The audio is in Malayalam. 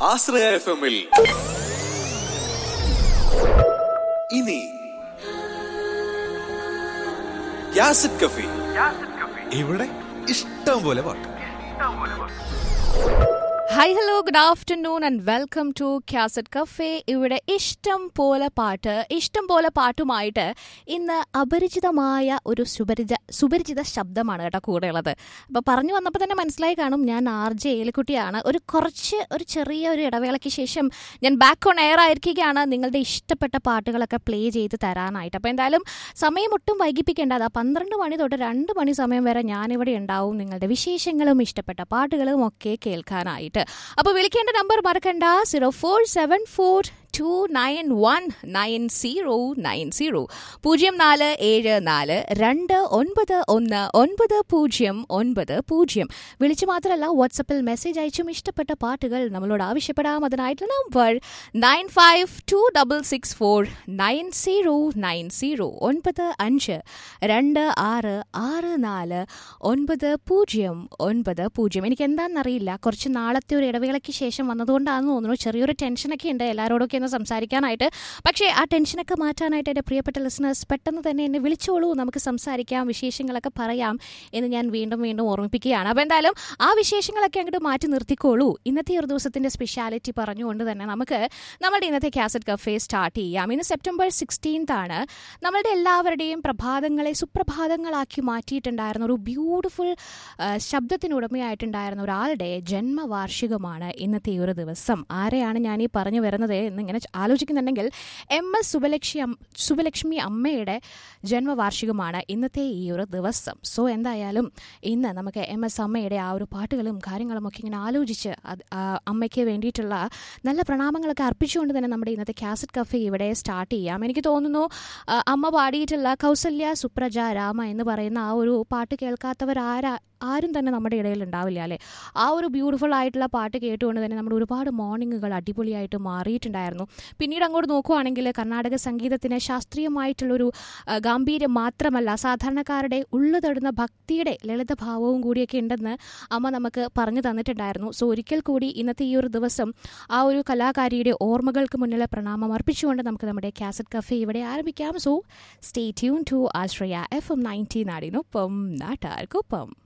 ആശ്രയ എഫ് എമ്മിൽ ഇനി യാസിഡ് കഫി ഇവിടെ ഇഷ്ടം പോലെ പാട്ട് hi hello good afternoon and welcome to cassette cafe ഇവിടെ ഇഷ്ടം പോലെ പാട്ട് ഇഷ്ടം പോലെ പാട്ടുമായിട്ട് ഇന്ന് അപരിചിതമായ ഒരു സുപരിചിത സുപരിചിത ശബ്ദമാണ് കേട്ടോ കൂടെയുള്ളത് അപ്പോൾ പറഞ്ഞു വന്നപ്പോൾ തന്നെ മനസ്സിലായി കാണും ഞാൻ ആർ ജെ ഏലിക്കുട്ടിയാണ് ഒരു കുറച്ച് ഒരു ചെറിയ ഒരു ഇടവേളയ്ക്ക് ശേഷം ഞാൻ ബാക്ക് ഓൺ എയർ ആയിരിക്കുകയാണ് നിങ്ങളുടെ ഇഷ്ടപ്പെട്ട പാട്ടുകളൊക്കെ പ്ലേ ചെയ്ത് തരാനായിട്ട് അപ്പോൾ എന്തായാലും സമയം ഒട്ടും വൈകിപ്പിക്കേണ്ട അതാ പന്ത്രണ്ട് മണി തൊട്ട് രണ്ട് മണി സമയം വരെ ഞാനിവിടെ ഉണ്ടാവും നിങ്ങളുടെ വിശേഷങ്ങളും ഇഷ്ടപ്പെട്ട പാട്ടുകളും ഒക്കെ കേൾക്കാനായിട്ട് അപ്പോൾ വിളിക്കേണ്ട നമ്പർ മറക്കണ്ട zero four seven four two nine one nine zero nine zero പൂജ്യം നാല് ഏഴ് നാല് രണ്ട് ഒൻപത് ഒന്ന് ഒൻപത് പൂജ്യം ഒൻപത് പൂജ്യം വിളിച്ചു മാത്രമല്ല വാട്സപ്പിൽ മെസ്സേജ് അയച്ചും ഇഷ്ടപ്പെട്ട പാട്ടുകൾ നമ്മളോട് ആവശ്യപ്പെടാം അതിനായിട്ടുള്ള number nine five two double six four nine zero nine zero ഒൻപത് അഞ്ച് രണ്ട് ആറ് ആറ് നാല് ഒൻപത് പൂജ്യം ഒൻപത് പൂജ്യം എനിക്ക് എന്താണെന്നറിയില്ല കുറച്ച് നാളത്തെ ഒരു ഇടവേളയ്ക്ക് ശേഷം വന്നതുകൊണ്ടാണെന്ന് തോന്നുന്നു ചെറിയൊരു ടെൻഷനൊക്കെ ഉണ്ട് എല്ലാവരോടൊക്കെ ഒന്ന് സംസാരിക്കാനായിട്ട് പക്ഷേ ആ ടെൻഷനൊക്കെ മാറ്റാനായിട്ട് എൻ്റെ പ്രിയപ്പെട്ട ലിസണേഴ്സ് പെട്ടെന്ന് തന്നെ എന്നെ വിളിച്ചോളൂ നമുക്ക് സംസാരിക്കാം വിശേഷങ്ങളൊക്കെ പറയാം എന്ന് ഞാൻ വീണ്ടും വീണ്ടും ഓർമ്മിപ്പിക്കുകയാണ് അപ്പോൾ എന്തായാലും ആ വിശേഷങ്ങളൊക്കെ അങ്ങോട്ട് മാറ്റി നിർത്തിക്കോളൂ ഇന്നത്തെ ഒരു ദിവസത്തിൻ്റെ സ്പെഷ്യാലിറ്റി പറഞ്ഞുകൊണ്ട് തന്നെ നമുക്ക് നമ്മുടെ ഇന്നത്തെ കാസറ്റ് കഫേ സ്റ്റാർട്ട് ചെയ്യാം ഇന്ന് സെപ്റ്റംബർ സിക്സ്റ്റീൻത്ത് ആണ് നമ്മളുടെ എല്ലാവരുടെയും പ്രഭാതങ്ങളെ സുപ്രഭാതങ്ങളാക്കി മാറ്റിയിട്ടുണ്ടായിരുന്ന ഒരു ബ്യൂട്ടിഫുൾ ശബ്ദത്തിനുടമയായിട്ടുണ്ടായിരുന്ന ഒരാളുടെ ജന്മവാർഷികമാണ് ഇന്നത്തെ ഈ ഒരു ദിവസം ആരെയാണ് ഞാൻ ഈ പറഞ്ഞു വരുന്നത് എന്നിങ്ങനെ ആലോചിക്കുന്നുണ്ടെങ്കിൽ എം എസ് സുബലക്ഷ്മി അം- സുബലക്ഷ്മി അമ്മയുടെ ജന്മവാർഷികമാണ് ഇന്നത്തെ ഈ ഒരു ദിവസം സോ എന്തായാലും ഇന്ന് നമുക്ക് എം എസ് അമ്മയുടെ ആ ഒരു പാട്ടുകളും കാര്യങ്ങളും ഒക്കെ ഇങ്ങനെ ആലോചിച്ച് അത് ആ അമ്മയ്ക്ക് വേണ്ടിയിട്ടുള്ള നല്ല പ്രണാമങ്ങളൊക്കെ അർപ്പിച്ചുകൊണ്ട് തന്നെ നമ്മുടെ ഇന്നത്തെ കാസറ്റ് കഫേ ഇവിടെ സ്റ്റാർട്ട് ചെയ്യാം എനിക്ക് തോന്നുന്നു ആ, അമ്മ പാടിയിട്ടുള്ള കൗസല്യ സുപ്രജ രാമ എന്ന് പറയുന്ന ആ ഒരു പാട്ട് കേൾക്കാത്തവരാരാ ആരും തന്നെ നമ്മുടെ ഇടയിൽ ഉണ്ടാവില്ല അല്ലേ ആ ഒരു ബ്യൂട്ടിഫുൾ ആയിട്ടുള്ള പാട്ട് കേട്ടുകൊണ്ട് തന്നെ നമ്മുടെ ഒരുപാട് മോർണിംഗുകൾ അടിപൊളിയായിട്ട് മാറിയിട്ടുണ്ടായിരുന്നു പിന്നീട് അങ്ങോട്ട് നോക്കുവാണെങ്കിൽ കർണാടക സംഗീതത്തിന് ശാസ്ത്രീയമായിട്ടുള്ളൊരു ആ, ഗാംഭീര്യം മാത്രമല്ല സാധാരണക്കാരുടെ ഉള്ളു തടുന്ന ഭക്തിയുടെ ലളിതഭാവവും കൂടിയൊക്കെ ഉണ്ടെന്ന് അമ്മ നമുക്ക് പറഞ്ഞു തന്നിട്ടുണ്ടായിരുന്നു സോ ഒരിക്കൽ കൂടി ഇന്നത്തെ ഈ ഒരു ദിവസം ആ ഒരു കലാകാരിയുടെ ഓർമ്മകൾക്ക് മുന്നിൽ പ്രണാമം അർപ്പിച്ചുകൊണ്ട് നമുക്ക് നമ്മുടെ കാസറ്റ് കഫേ ഇവിടെ ആരംഭിക്കാം so stay tuned to Ashraya FM ninety നയൻറ്റി നാടിനൊപ്പം നാട്ടാർക്കൊപ്പം